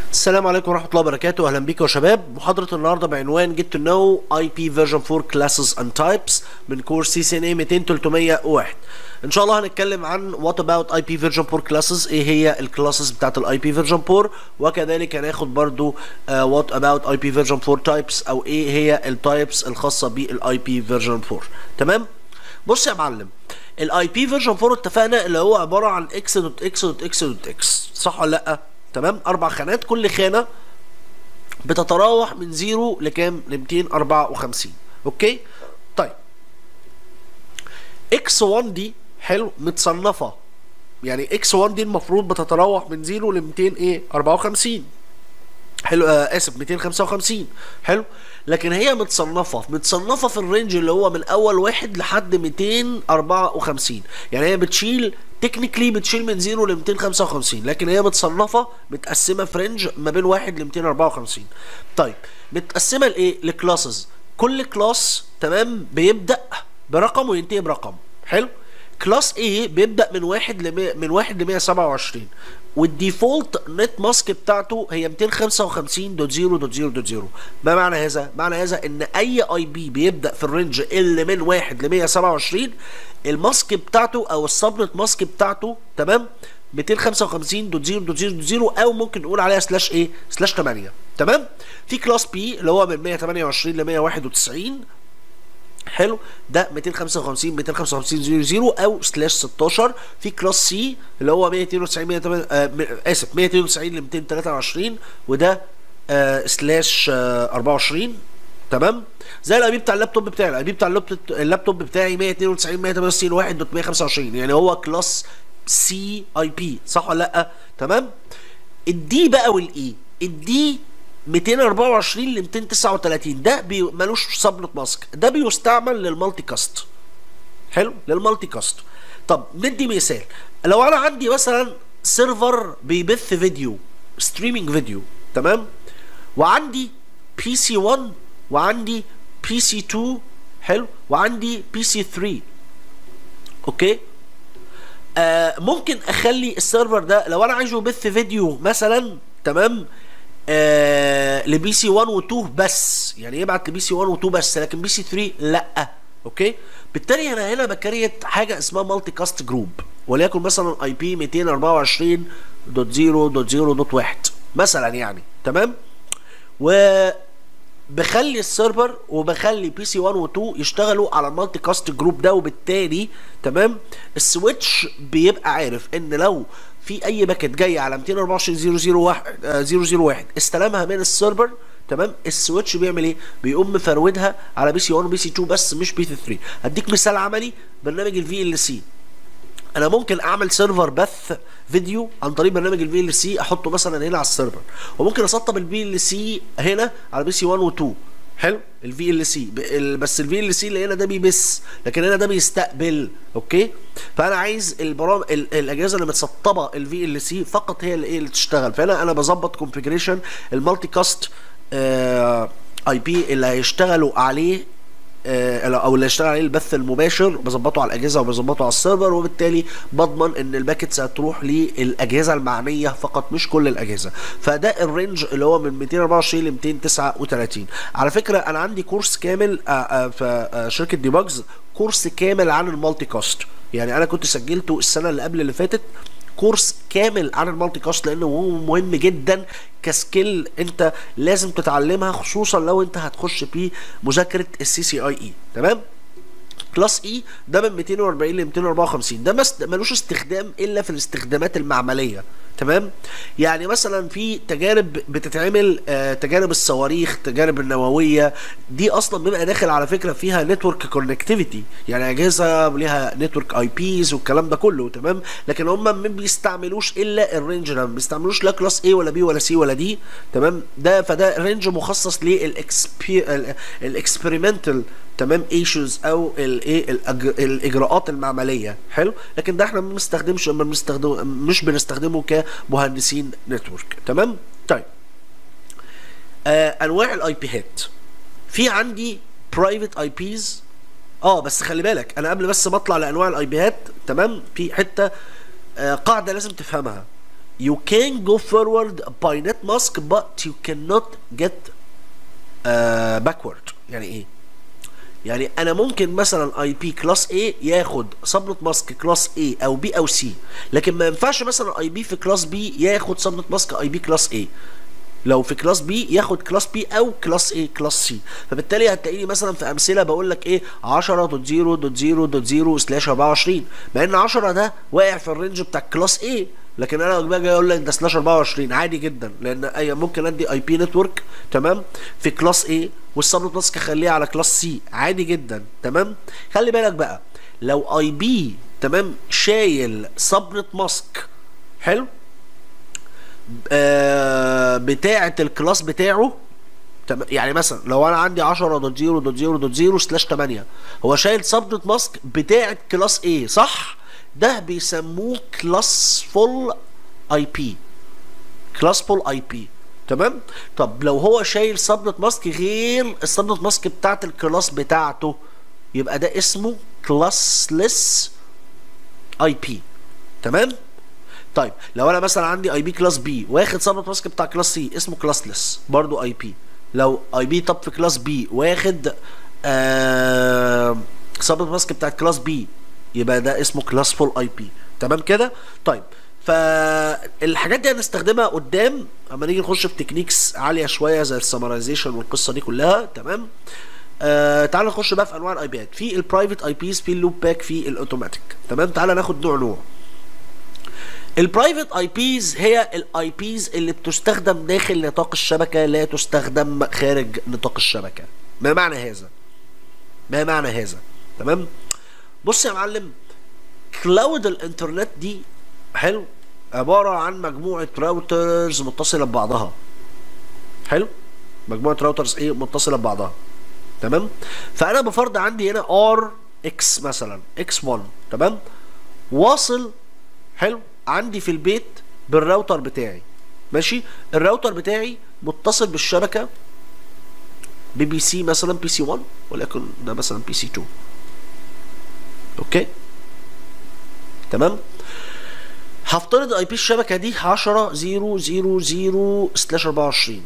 السلام عليكم ورحمة الله وبركاته أهلا بيكم يا شباب محاضرة النهاردة بعنوان Get to know IP version 4 classes and types من كورس CCNA 200 301 إن شاء الله هنتكلم عن what about IP version 4 classes إيه هي الكلاسز بتاعت ال IP version 4 وكذلك هناخد برضو uh, what about IP version 4 types أو إيه هي التايبس الخاصة بال IP version 4 تمام؟ بص يا معلم الاي بي فيرجن 4 اتفقنا اللي هو عباره عن اكس دوت اكس دوت اكس دوت اكس صح ولا لا تمام اربع خانات كل خانه بتتراوح من 0 لكام ل 254 اوكي طيب اكس 1 دي حلو متصنفه يعني اكس 1 دي المفروض بتتراوح من 0 ل 200 ايه 54 حلو آه اسف 255 حلو لكن هي متصنفه متصنفه في الرينج اللي هو من اول واحد لحد 254 يعني هي بتشيل تكنيكلي بتشيل من 0 ل 255 لكن هي متصنفه متقسمه في رينج ما بين 1 ل 254 طيب متقسمه لايه لكلاسز كل كلاس تمام بيبدا برقم وينتهي برقم حلو كلاس A بيبدا من 1 ل من 1 ل 127 والديفولت نت ماسك بتاعته هي 255.0.0.0 ما معنى هذا؟ معنى هذا ان اي اي بي بيبدا في الرينج اللي من 1 ل 127 الماسك بتاعته او السبنت ماسك بتاعته تمام 255.0.0.0 او ممكن نقول عليها سلاش ايه؟ سلاش 8 تمام؟ في كلاس بي اللي هو من 128 ل 191 حلو ده 255 255 00 او سلاش 16 في كلاس سي اللي هو 292 108 آه اسف 292 ل 223 وده آه سلاش آه 24 تمام زي الاي بي بتاع اللابتوب بتاعي الاي بي بتاع اللابتوب اللابتوب بتاعي 192 168 1 دوت 125 يعني هو كلاس سي اي بي صح ولا لا تمام الدي بقى والاي الدي 224 ل 239 ده بي ملوش سبنت ماسك ده بيستعمل للمالتي كاست حلو للمالتي كاست طب ندي مثال لو انا عندي مثلا سيرفر بيبث فيديو ستريمينج فيديو تمام وعندي بي سي 1 وعندي بي سي 2 حلو وعندي بي سي 3 اوكي آه ممكن اخلي السيرفر ده لو انا عايزه يبث فيديو مثلا تمام آه لبي سي 1 و 2 بس يعني يبعت لبي سي 1 و 2 بس لكن بي سي 3 لا اوكي بالتالي انا هنا بكريت حاجه اسمها مالتي كاست جروب وليكن مثلا اي بي 224.0.0.1 مثلا يعني تمام و بخلي السيرفر وبخلي بي سي 1 و 2 يشتغلوا على المالتي كاست جروب ده وبالتالي تمام السويتش بيبقى عارف ان لو في اي باكت جاي على 224.001 001 استلمها من السيرفر تمام السويتش بيعمل ايه بيقوم مفرودها على بي سي 1 وبي سي 2 بس مش بي سي 3 هديك مثال عملي برنامج الفي ال سي انا ممكن اعمل سيرفر بث فيديو عن طريق برنامج الفي ال سي احطه مثلا هنا على السيرفر وممكن اسطب الفي ال سي هنا على بي سي 1 و 2 حلو الفي ال سي بس الفي ال سي اللي هنا ده بيبث لكن هنا ده بيستقبل اوكي فانا عايز البرامج الاجهزه اللي متسطبه الفي ال سي فقط هي اللي ايه اللي تشتغل فهنا انا بظبط كونفيجريشن المالتي كاست اي بي اللي هيشتغلوا عليه او اللي هيشتغل عليه البث المباشر بظبطه على الاجهزه وبظبطه على السيرفر وبالتالي بضمن ان الباكتس هتروح للاجهزه المعنيه فقط مش كل الاجهزه فده الرينج اللي هو من 224 ل 239 على فكره انا عندي كورس كامل في شركه ديباجز كورس كامل عن المالتي كاست يعني انا كنت سجلته السنه اللي قبل اللي فاتت كورس كامل عن المالتي كاست لانه هو مهم جدا كسكيل انت لازم تتعلمها خصوصا لو انت هتخش في مذاكره السي سي اي اي تمام كلاس اي ده من 240 ل 254 ده ملوش استخدام الا في الاستخدامات المعمليه تمام يعني مثلا في تجارب بتتعمل آه تجارب الصواريخ تجارب النوويه دي اصلا بيبقى داخل على فكره فيها نتورك كونكتيفيتي يعني اجهزه ليها نتورك اي بيز والكلام ده كله تمام لكن هم ما بيستعملوش الا الرينج ده ما بيستعملوش لا كلاس اي ولا بي ولا سي ولا دي تمام ده فده رينج مخصص للاكسبيرمنتال تمام ايشوز او الايه الاجراءات المعمليه حلو لكن ده احنا ما بنستخدمش ما بنستخدم مش بنستخدمه كمهندسين نتورك تمام طيب آه انواع الاي بي هات في عندي برايفت اي بيز اه بس خلي بالك انا قبل بس ما اطلع لانواع الاي بي هات تمام في حته آه قاعده لازم تفهمها you can go forward by net mask but you cannot get uh, backward يعني ايه يعني انا ممكن مثلا اي بي كلاس A ياخد سبنت ماسك كلاس A او B او C لكن ما ينفعش مثلا اي بي في كلاس B ياخد سبنت ماسك اي بي كلاس A لو في كلاس B ياخد كلاس B او كلاس A كلاس C فبالتالي هتلاقيني مثلا في امثله بقول لك ايه 10.0.0.0 سلاش 24 مع ان 10 ده واقع في الرينج بتاع كلاس A لكن انا باجي اقول لك ده سلاش 24 عادي جدا لان اي ممكن ادي اي بي نتورك تمام في كلاس A والسبنت ماسك اخليها على كلاس C عادي جدا تمام خلي بالك بقى لو اي بي تمام شايل سبنت ماسك حلو آه بتاعه الكلاس بتاعه تم- يعني مثلا لو انا عندي 10.0.0.0 سلاش 8 هو شايل سبنت ماسك بتاعه كلاس A صح ده بيسموه كلاس فول اي بي كلاس فول اي بي تمام طب لو هو شايل سبنت ماسك غير السبنت ماسك بتاعه الكلاس بتاعته يبقى ده اسمه كلاسلس اي بي تمام طيب لو انا مثلا عندي اي بي كلاس بي واخد سبنت ماسك بتاع كلاس سي اسمه كلاسلس برضو اي بي لو اي بي طب في كلاس بي واخد آه سبنت ماسك بتاع كلاس بي يبقى ده اسمه كلاس فول اي بي تمام كده طيب فالحاجات دي هنستخدمها قدام اما نيجي نخش في تكنيكس عاليه شويه زي السمرايزيشن والقصه دي كلها تمام آه تعال نخش بقى في انواع الاي بيات في البرايفت اي بيز في اللوب باك في الاوتوماتيك تمام تعال ناخد نوع نوع البرايفت اي بيز هي الاي بيز اللي بتستخدم داخل نطاق الشبكه لا تستخدم خارج نطاق الشبكه ما معنى هذا ما معنى هذا تمام بص يا معلم كلاود الانترنت دي حلو عباره عن مجموعه راوترز متصله ببعضها حلو مجموعه راوترز ايه متصله ببعضها تمام فانا بفرض عندي هنا ار اكس مثلا اكس 1 تمام واصل حلو عندي في البيت بالراوتر بتاعي ماشي الراوتر بتاعي متصل بالشبكه بي بي سي مثلا بي سي 1 وليكن ده مثلا بي سي 2 اوكي تمام هفترض اي بي الشبكه دي 10 0 0 0 سلاش 24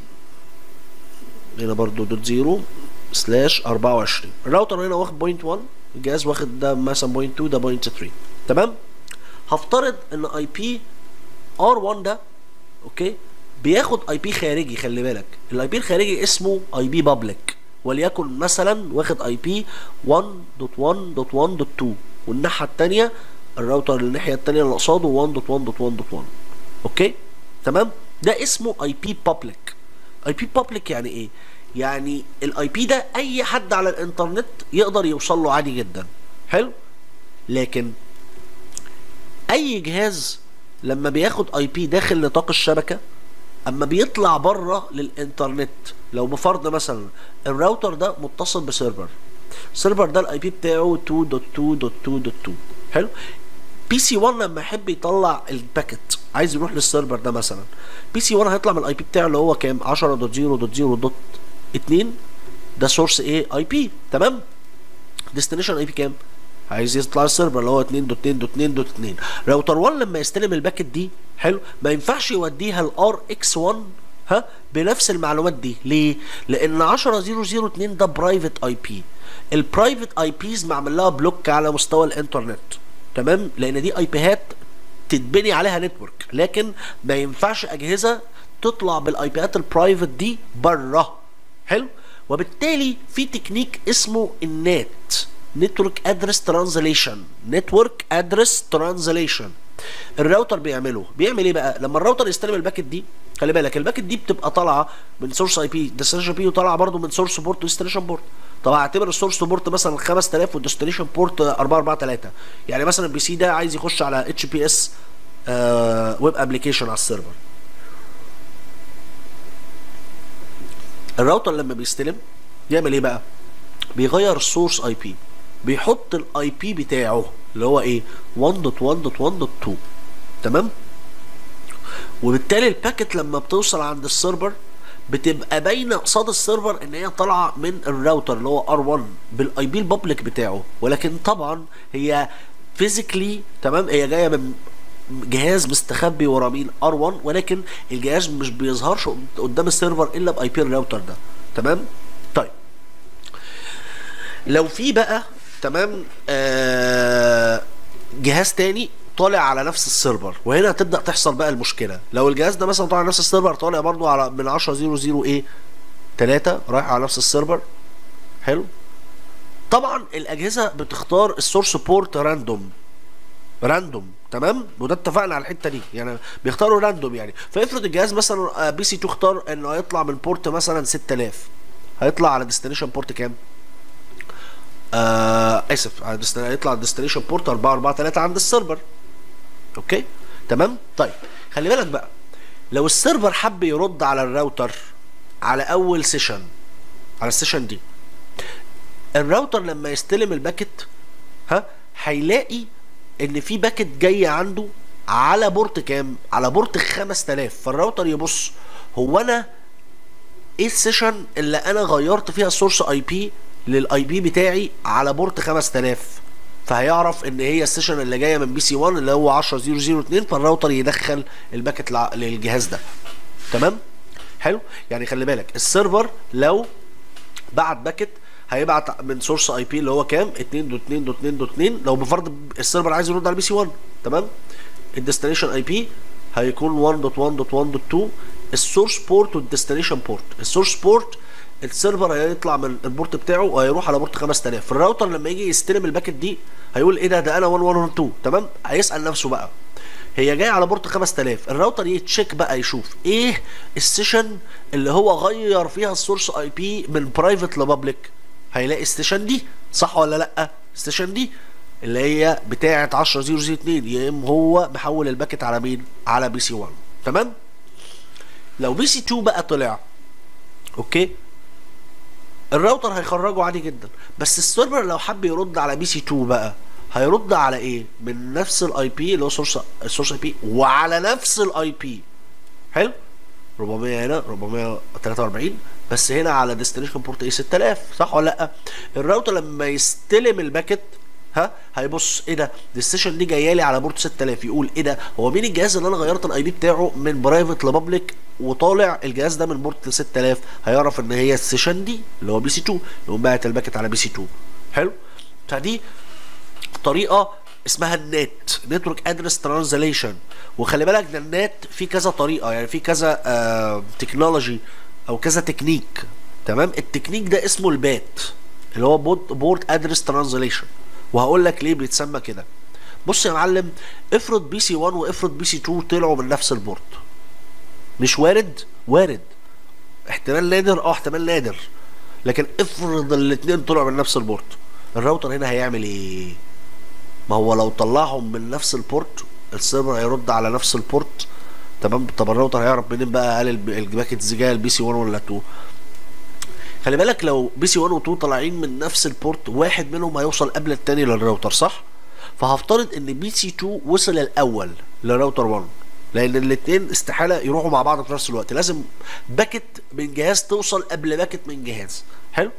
هنا برضو دوت 0 سلاش 24 الراوتر هنا واخد بوينت 1 الجهاز واخد ده مثلا بوينت 2 ده بوينت 3 تمام هفترض ان اي بي ار 1 ده اوكي بياخد اي بي خارجي خلي بالك الاي بي الخارجي اسمه اي بي بابليك وليكن مثلا واخد اي بي 1.1.1.2 والناحيه الثانيه الراوتر الناحيه الثانيه اللي قصاده 1.1.1.1 اوكي تمام ده اسمه اي بي بابليك اي بي بابليك يعني ايه يعني الاي بي ده اي حد على الانترنت يقدر يوصل له عادي جدا حلو لكن اي جهاز لما بياخد اي بي داخل نطاق الشبكه اما بيطلع بره للانترنت لو بفرض مثلا الراوتر ده متصل بسيرفر السيرفر ده الاي بي بتاعه 2.2.2.2 حلو بي سي 1 لما يحب يطلع الباكت عايز يروح للسيرفر ده مثلا بي سي 1 هيطلع من الاي بي بتاعه اللي هو كام 10.0.0.2 ده سورس ايه اي بي تمام ديستنيشن اي بي كام عايز يطلع السيرفر اللي هو 2.2.2.2 راوتر 1 لما يستلم الباكت دي حلو ما ينفعش يوديها الار اكس 1 ها بنفس المعلومات دي ليه لان 10002 ده برايفت اي بي البرايفت اي بيز معمل لها بلوك على مستوى الانترنت تمام لان دي اي بيهات تتبني عليها نتورك لكن ما ينفعش اجهزه تطلع بالاي بيات البرايفت دي بره حلو وبالتالي في تكنيك اسمه النات نتورك ادرس ترانزليشن نتورك ادرس ترانزليشن الراوتر بيعمله بيعمل ايه بقى لما الراوتر يستلم الباكت دي خلي بالك الباكت دي بتبقى طالعه من سورس اي بي ديستنيشن بي وطالعه برضه من سورس بورت وديستنيشن بورت طب هعتبر السورس بورت مثلا 5000 والديستنيشن بورت 443 يعني مثلا البي سي ده عايز يخش على اتش بي اس ويب ابلكيشن على السيرفر الراوتر لما بيستلم يعمل ايه بقى بيغير السورس اي بي بيحط الاي بي بتاعه اللي هو ايه 1.1.1.2 تمام وبالتالي الباكت لما بتوصل عند السيرفر بتبقى باينه قصاد السيرفر ان هي طالعه من الراوتر اللي هو ار1 بالاي بي البابليك بتاعه ولكن طبعا هي فيزيكلي تمام هي جايه من جهاز مستخبي ورا مين ار1 ولكن الجهاز مش بيظهرش قدام السيرفر الا باي بي الراوتر ده تمام طيب لو في بقى تمام آه جهاز تاني طالع على نفس السيرفر وهنا هتبدا تحصل بقى المشكله لو الجهاز ده مثلا طالع على نفس السيرفر طالع برضو على من 10 0 0 ايه 3 رايح على نفس السيرفر حلو طبعا الاجهزه بتختار السورس بورت راندوم راندوم تمام وده اتفقنا على الحته دي يعني بيختاروا راندوم يعني فافرض الجهاز مثلا بي سي 2 اختار انه هيطلع من بورت مثلا 6000 هيطلع على ديستنيشن بورت كام؟ آه اسف على ديست- هيطلع ديستنيشن بورت 443 عند السيرفر اوكي تمام طيب خلي بالك بقى لو السيرفر حب يرد على الراوتر على اول سيشن على السيشن دي الراوتر لما يستلم الباكت ها هيلاقي ان في باكت جايه عنده على بورت كام على بورت 5000 فالراوتر يبص هو انا ايه السيشن اللي انا غيرت فيها السورس اي بي للاي بي بتاعي على بورت 5000 فهيعرف ان هي السيشن اللي جايه من بي سي 1 اللي هو 10002 فالراوتر يدخل الباكت لع- للجهاز ده تمام حلو يعني خلي بالك السيرفر لو بعت باكت هيبعت من سورس اي بي اللي هو كام 2.2.2.2 لو بفرض السيرفر عايز يرد على البي سي 1 تمام الديستنيشن اي بي هيكون 1.1.1.2 السورس بورت والديستنيشن بورت السورس بورت السيرفر هيطلع من البورت بتاعه وهيروح على بورت 5000 الراوتر لما يجي يستلم الباكت دي هيقول ايه ده ده انا 1112 تمام هيسال نفسه بقى هي جايه على بورت 5000 الراوتر يتشيك بقى يشوف ايه السيشن اللي هو غير فيها السورس اي بي من برايفت لبابليك هيلاقي السيشن دي صح ولا لا السيشن دي اللي هي بتاعه 10002 يا اما هو محول الباكت على مين على بي سي 1 تمام لو بي سي 2 بقى طلع اوكي الراوتر هيخرجه عادي جدا بس السيرفر لو حب يرد على بي سي 2 بقى هيرد على ايه من نفس الاي بي اللي هو سورس السورس اي بي وعلى نفس الاي بي حلو 400 هنا 443 بس هنا على ديستنيشن بورت ايه 6000 صح ولا لا الراوتر لما يستلم الباكت ها هيبص ايه ده دي السيشن دي جايه لي على بورت 6000 يقول ايه ده هو مين الجهاز اللي انا غيرت الاي بي بتاعه من برايفت لبابليك وطالع الجهاز ده من بورت 6000 هيعرف ان هي السيشن دي اللي هو بي سي 2 يقوم باعت الباكت على بي سي 2 حلو فدي طريقه اسمها النت نتورك ادرس ترانزليشن وخلي بالك ده النت في كذا طريقه يعني في كذا آه تكنولوجي او كذا تكنيك تمام التكنيك ده اسمه البات اللي هو بورد ادرس ترانزليشن وهقول لك ليه بيتسمى كده بص يا معلم افرض بي سي 1 وافرض بي سي 2 طلعوا من نفس البورد مش وارد وارد احتمال نادر اه احتمال نادر لكن افرض الاثنين طلعوا من نفس البورد الراوتر هنا هيعمل ايه ما هو لو طلعهم من نفس البورت السيرفر هيرد على نفس البورت تمام طب الراوتر هيعرف منين بقى هل الب- الباكيتس جايه البي سي 1 ولا 2 خلي بالك لو بي سي 1 و 2 طالعين من نفس البورت واحد منهم هيوصل قبل التاني للراوتر صح فهفترض ان بي سي 2 وصل الاول للراوتر 1 لان الاثنين استحاله يروحوا مع بعض في نفس الوقت لازم باكت من جهاز توصل قبل باكت من جهاز حلو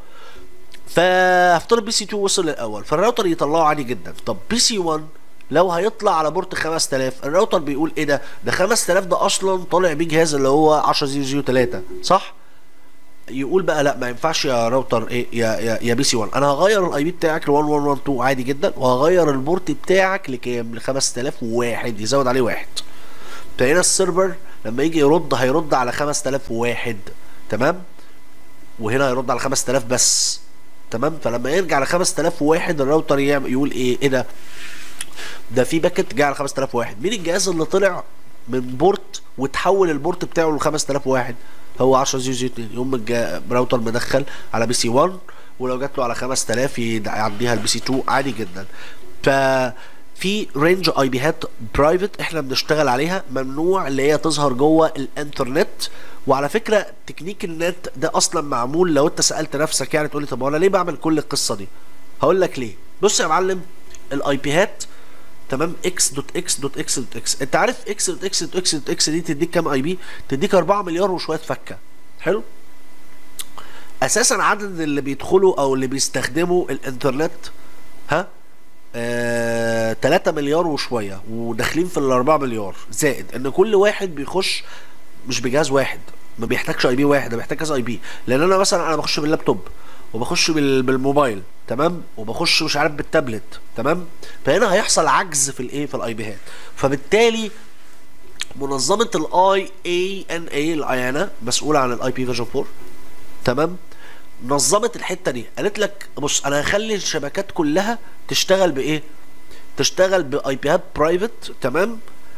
فهفترض بي سي 2 وصل للاول فالراوتر يطلعه عادي جدا طب بي سي 1 لو هيطلع على بورت 5000 الراوتر بيقول ايه ده ده 5000 ده اصلا طالع بيه جهاز اللي هو 10003 صح يقول بقى لا ما ينفعش يا راوتر ايه يا يا, يا بي سي 1 انا هغير الاي بي بتاعك ل 1112 عادي جدا وهغير البورت بتاعك لكام ل 5001 يزود عليه واحد فهنا السيرفر لما يجي يرد هيرد على 5001 تمام وهنا هيرد على 5000 بس تمام فلما يرجع ل 5001 الراوتر يعمل يقول ايه ايه ده ده في باكت جه على 5001 مين الجهاز اللي طلع من بورت وتحول البورت بتاعه ل 5001 هو 10002 يقوم الجا- الراوتر مدخل على بي سي 1 ولو جات له على 5000 يد- يعديها البي سي 2 عادي جدا ف في رينج اي بيهات برايفت احنا بنشتغل عليها ممنوع اللي هي تظهر جوه الانترنت وعلى فكره تكنيك النت ده اصلا معمول لو انت سالت نفسك يعني تقول لي طب هو انا ليه بعمل كل القصه دي هقول لك ليه بص يا معلم الاي بيهات تمام اكس دوت اكس دوت اكس دوت اكس انت عارف اكس دوت اكس دوت اكس دوت اكس دي تديك كام اي بي تديك 4 مليار وشويه فكه حلو اساسا عدد اللي بيدخلوا او اللي بيستخدموا الانترنت ها آه 3 مليار وشويه وداخلين في ال 4 مليار زائد ان كل واحد بيخش مش بجهاز واحد ما بيحتاجش اي بي واحد ده بيحتاج كذا اي بي لان انا مثلا انا بخش باللابتوب وبخش بال- بالموبايل تمام وبخش مش عارف بالتابلت تمام فهنا هيحصل عجز في الايه في الاي بيهات فبالتالي منظمه الاي اي ان اي الايانا مسؤوله عن الاي بي فيرجن 4 تمام نظمت الحته دي قالت لك بص انا هخلي الشبكات كلها تشتغل بايه تشتغل باي بيات برايفت تمام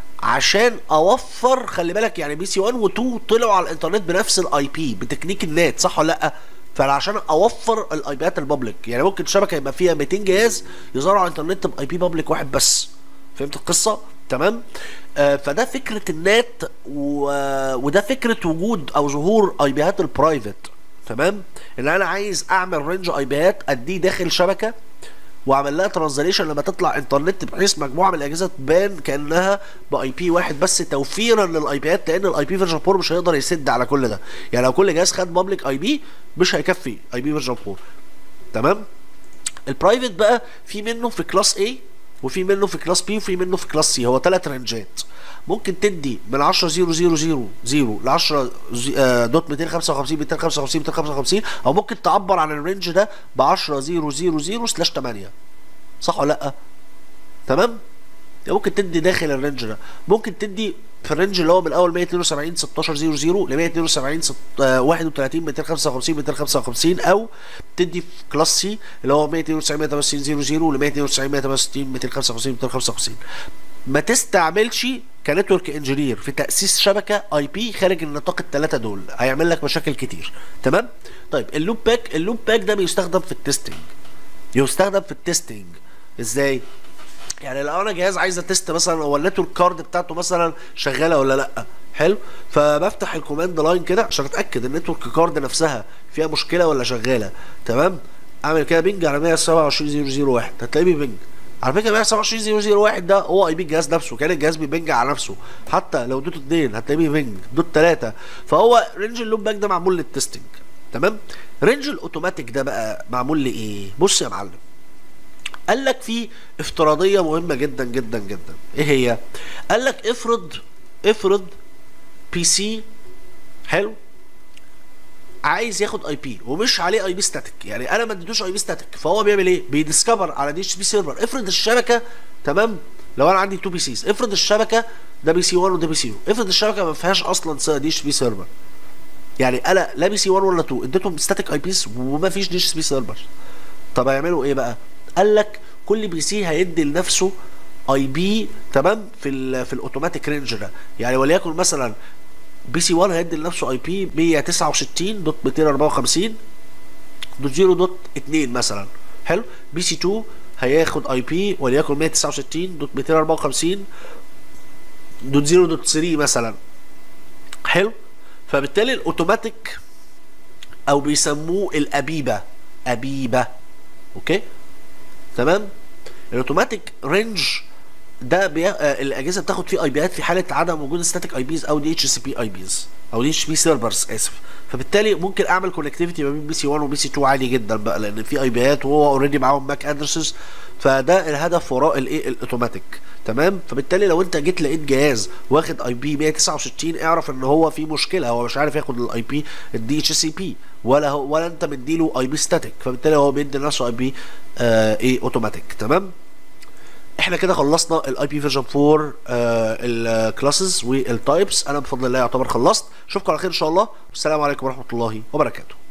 عشان اوفر خلي بالك يعني بي سي 1 و2 طلعوا على الانترنت بنفس الاي بي بتكنيك النات صح ولا لا فانا عشان اوفر الاي بيات البابليك يعني ممكن شبكه يبقى فيها 200 جهاز يظهروا على الانترنت باي بي بابليك واحد بس فهمت القصه تمام آه فده فكره النات و... وده فكره وجود او ظهور اي بيات البرايفت تمام ان انا عايز اعمل رينج اي بيات اديه داخل شبكه واعمل لها ترانزليشن لما تطلع انترنت بحيث مجموعه من الاجهزه تبان كانها باي بي واحد بس توفيرا للاي بيات لان الاي بي فيرجن 4 مش هيقدر يسد على كل ده يعني لو كل جهاز خد بابليك اي بي مش هيكفي اي بي فيرجن 4 تمام البرايفت بقى في منه في كلاس A وفي منه في كلاس B وفي منه في كلاس C هو ثلاث رنجات ممكن تدي من 10 0 0 0 0 ل 10 زي- آه، دوت 255 255 255 او ممكن تعبر عن الرينج ده ب 10 0 0 0 سلاش 8 صح ولا لا؟ تمام؟ يعني ممكن تدي داخل الرينج ده ممكن تدي في الرينج اللي هو من اول 172 16 00 ل 172 ست- آه، 31 255 255 او تدي في كلاس سي اللي هو 192 168 00 ل 192 168 255 255 ما تستعملش كنتورك انجينير في تاسيس شبكه اي بي خارج النطاق الثلاثه دول هيعمل لك مشاكل كتير تمام طيب اللوب باك اللوب باك ده بيستخدم في التستنج يستخدم في التستنج ازاي يعني لو انا جهاز عايز اتست مثلا هو النتورك كارد بتاعته مثلا شغاله ولا لا حلو فبفتح الكوماند لاين كده عشان اتاكد النتورك كارد نفسها فيها مشكله ولا شغاله تمام اعمل كده بينج على 127001 هتلاقيه بيبنج على فكره 127001 ده هو اي بي الجهاز نفسه كان الجهاز بيبنج على نفسه حتى لو دوت 2 هتلاقيه بيبنج دوت 3 فهو رينج اللوب باك ده معمول للتستنج تمام رينج الاوتوماتيك ده بقى معمول لايه بص يا معلم قال لك في افتراضيه مهمه جدا جدا جدا ايه هي قال لك افرض افرض بي سي حلو عايز ياخد اي بي ومش عليه اي بي ستاتيك يعني انا ما اديتوش اي بي ستاتيك فهو بيعمل ايه بيديسكفر على دي اتش بي سيرفر افرض الشبكه تمام لو انا عندي تو بي سيز افرض الشبكه ده بي سي 1 وده بي سي 2 افرض الشبكه ما فيهاش اصلا دي اتش بي سيرفر يعني انا لا بي سي 1 ولا 2 اديتهم ستاتيك اي بيس وما فيش دي اتش بي سيرفر طب هيعملوا ايه بقى قال لك كل بي سي هيدي لنفسه اي بي تمام في ال في الاوتوماتيك رينج ده يعني وليكن مثلا بي سي 1 هيدي لنفسه اي بي 169 دوت 254 دوت 0 دوت 2 مثلا حلو بي سي 2 هياخد اي بي وليكن 169 دوت 254 دوت 0 دوت 3 مثلا حلو فبالتالي الاوتوماتيك او بيسموه الابيبه ابيبه اوكي تمام الاوتوماتيك رينج ده بي... آه الاجهزه بتاخد فيه اي بيات في حاله عدم وجود ستاتيك اي بيز او دي اتش سي بي اي بيز او دي اتش بي سيرفرز اسف فبالتالي ممكن اعمل كونكتيفيتي ما بين بي سي 1 وبي سي 2 عادي جدا بقى لان في اي بيات وهو اوريدي معاهم ماك ادرسز فده الهدف وراء الايه الاوتوماتيك تمام فبالتالي لو انت جيت لقيت جهاز واخد اي بي 169 اعرف ان هو في مشكله هو مش عارف ياخد الاي بي الدي اتش سي بي ولا هو ولا انت مديله اي بي ستاتيك فبالتالي هو بيدي لنفسه اي بي آه ايه اوتوماتيك تمام احنا كده خلصنا الاي بي فيرجن 4 الكلاسز والتايبس انا بفضل الله يعتبر خلصت اشوفكم على خير ان شاء الله والسلام عليكم ورحمه الله وبركاته